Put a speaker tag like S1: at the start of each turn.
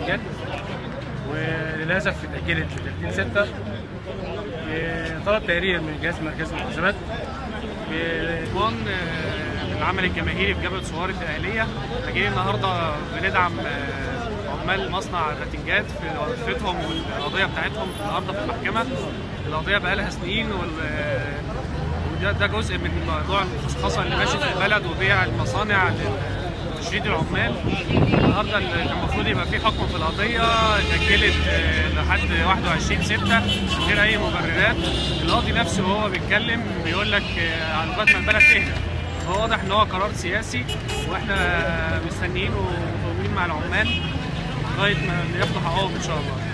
S1: الرتنجان وللاسف اتاجلت ل 30 6 طلب تقرير من جهاز مركز المحاسبات
S2: ضمان العمل الجماهيري في جبهه صواري الاهليه احنا جايين النهارده بندعم آه، عمال مصنع الراتنجات في وظيفتهم والقضيه بتاعتهم النهارده في المحكمه القضيه بقى لها سنين وال آه، وده ده جزء من موضوع الخصخصه اللي ماشي في البلد وبيع المصانع لتشريد العمال النهارده اللي كان المفروض يبقى في حكم في القضيه اتاجلت آه، لحد 21 6 من غير اي مبررات القاضي نفسه وهو بيتكلم بيقول لك آه، على لغايه ما البلد تهدى هو واضح ان هو قرار سياسي واحنا مستنيين ومقومين مع العمال لغايه ما ياخدوا حقهم ان شاء الله